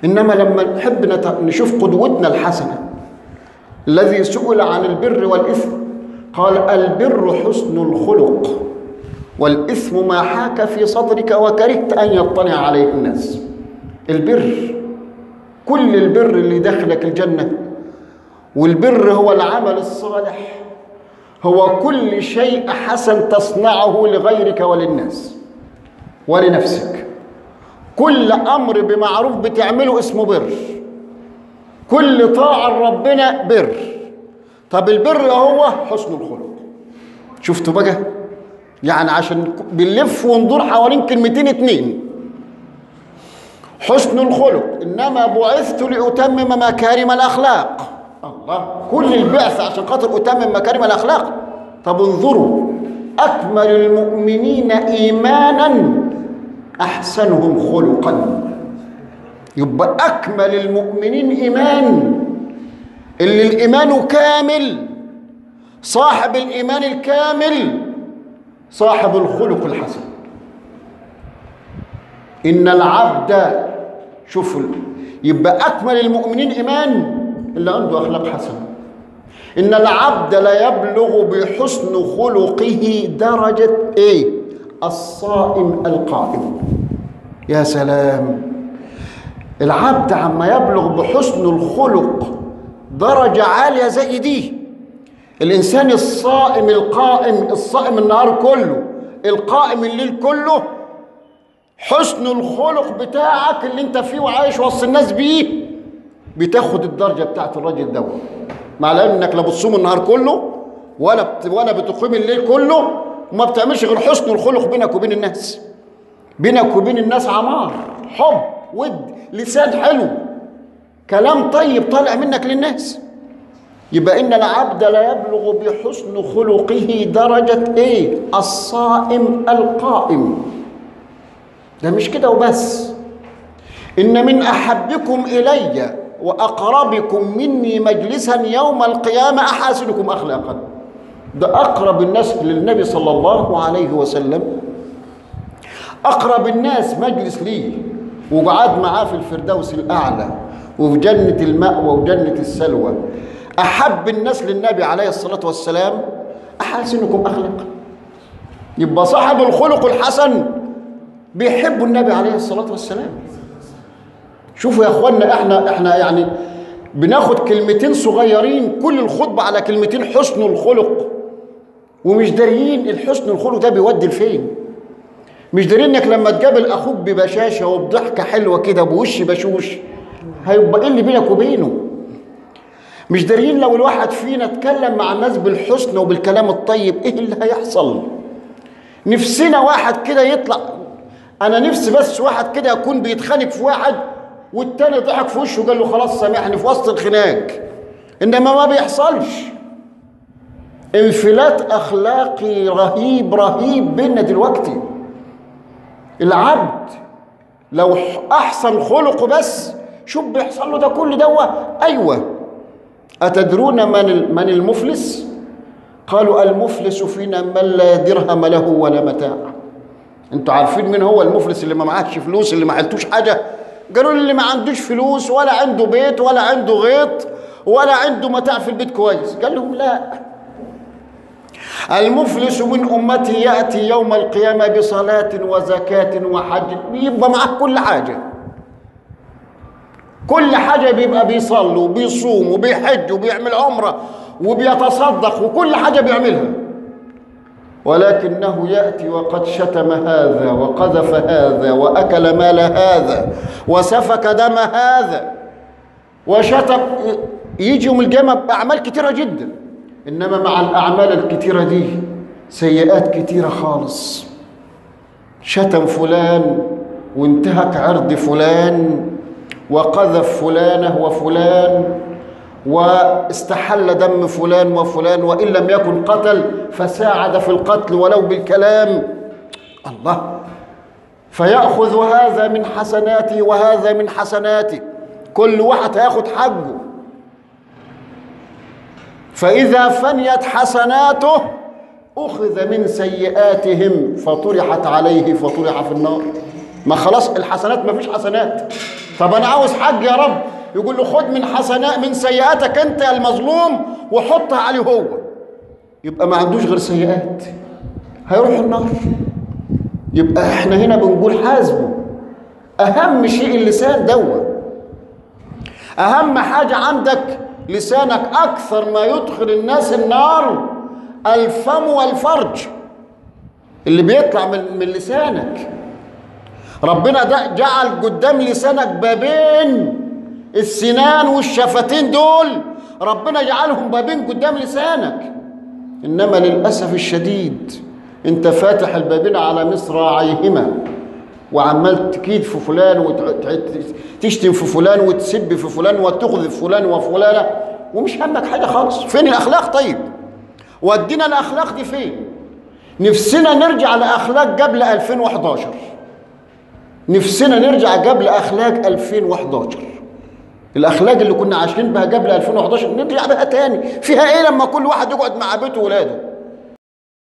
إنما لما نحب نت- نشوف قدوتنا الحسنة الذي سئل عن البر والإثم قال البر حسن الخلق والإثم ما حاك في صدرك وكرهت أن يطلع عليه الناس البر كل البر اللي دخلك الجنة والبر هو العمل الصالح هو كل شيء حسن تصنعه لغيرك وللناس ولنفسك كل امر بمعروف بتعمله اسمه بر كل طاعه لربنا بر طب البر هو حسن الخلق شفتوا بقى يعني عشان بنلف وندور حوالين كلمتين اتنين حسن الخلق انما بعثت لاتمم مكارم الاخلاق الله كل البعث عشان خاطر اتمم مكارم الاخلاق طب انظروا اكمل المؤمنين ايمانا احسنهم خلقا يبقى اكمل المؤمنين ايمان اللي الايمان كامل صاحب الايمان الكامل صاحب الخلق الحسن ان العبد شوفوا يبقى اكمل المؤمنين ايمان اللي عنده اخلاق حسنه ان العبد لا يبلغ بحسن خلقه درجه ايه الصائم القائم يا سلام العبد عما يبلغ بحسن الخلق درجه عاليه زي دي الانسان الصائم القائم الصائم النهار كله القائم الليل كله حسن الخلق بتاعك اللي انت فيه وعايش وسط الناس بيه بتاخد الدرجه بتاعت الراجل دوت مع العلم انك لا بتصوم النهار كله ولا بت ولا بتقيم الليل كله وما بتعملش غير حسن الخلق بينك وبين الناس بينك وبين الناس عمار حب ود لسان حلو كلام طيب طالع منك للناس يبقى ان العبد لا يبلغ بحسن خلقه درجه ايه الصائم القائم ده مش كده وبس ان من احبكم الي واقربكم مني مجلسا يوم القيامه احاسنكم اخلاقا ده اقرب الناس للنبي صلى الله عليه وسلم اقرب الناس مجلس ليه وقعد معاه في الفردوس الاعلى وفي جنه الماوى وجنه السلوى احب الناس للنبي عليه الصلاه والسلام احاسنكم اخلاقا يبقى صاحب الخلق الحسن بيحبوا النبي عليه الصلاه والسلام شوفوا يا اخوانا احنا احنا يعني بناخد كلمتين صغيرين كل الخطبه على كلمتين حسن الخلق ومش داريين الحسن الخلق ده بيودي لفين مش دارين انك لما تقابل اخوك ببشاشه وبضحكه حلوه كده بوش بشوش هيبقى ايه اللي بينك وبينه مش دارين لو الواحد فينا اتكلم مع الناس بالحسن وبالكلام الطيب ايه اللي هيحصل نفسنا واحد كده يطلع انا نفسي بس واحد كده يكون بيتخانق في واحد والتاني ضحك في وشه وقال له خلاص سامحني في وسط الخناق انما ما بيحصلش انفلات اخلاقي رهيب رهيب بينا دلوقتي العبد لو احسن خلقه بس شوف بيحصل له ده كل دوا ايوه اتدرون من من المفلس قالوا المفلس فينا من لا درهم له ولا متاع انتوا عارفين مين هو المفلس اللي ما معهش فلوس اللي ما حلتوش حاجه قالوا لي اللي ما عندوش فلوس ولا عنده بيت ولا عنده غيط ولا عنده متاع في البيت كويس قال لهم لا المفلس من امتي ياتي يوم القيامه بصلاه وزكاه وحج يبقى معاه كل حاجه كل حاجه بيبقى بيصلي وبيصوم وبيحج وبيعمل عمره وبيتصدق وكل حاجه بيعملها ولكنه ياتي وقد شتم هذا وقذف هذا واكل مال هذا وسفك دم هذا وشتم يجي يوم القيامه باعمال كتيره جدا انما مع الاعمال الكتيره دي سيئات كتيره خالص شتم فلان وانتهك عرض فلان وقذف فلانه وفلان واستحل دم فلان وفلان وان لم يكن قتل فساعد في القتل ولو بالكلام الله فياخذ هذا من حسناتي وهذا من حسناتي كل واحد هياخد حقه فاذا فنيت حسناته اخذ من سيئاتهم فطرحت عليه فطرح في النار ما خلاص الحسنات ما فيش حسنات طب انا عاوز حج يا رب يقول له خد من حسنات من سيئاتك انت يا المظلوم وحطها عليه هو يبقى ما عندوش غير سيئات هيروح النار يبقى احنا هنا بنقول حاسبه اهم شيء اللسان دوت اهم حاجه عندك لسانك اكثر ما يدخل الناس النار الفم والفرج اللي بيطلع من من لسانك ربنا ده جعل قدام لسانك بابين السنان والشفتين دول ربنا جعلهم بابين قدام لسانك انما للاسف الشديد انت فاتح البابين على مصراعيهما وعمال تكيد في فلان وتشتم في فلان وتسب في فلان وتقذف فلان وفلانه ومش همك حاجه خالص فين الاخلاق طيب ودينا الاخلاق دي فين نفسنا نرجع لاخلاق قبل 2011 نفسنا نرجع قبل اخلاق 2011 الاخلاق اللي كنا عايشين بها قبل 2011 نرجع بها تاني فيها ايه لما كل واحد يقعد مع بيته وولاده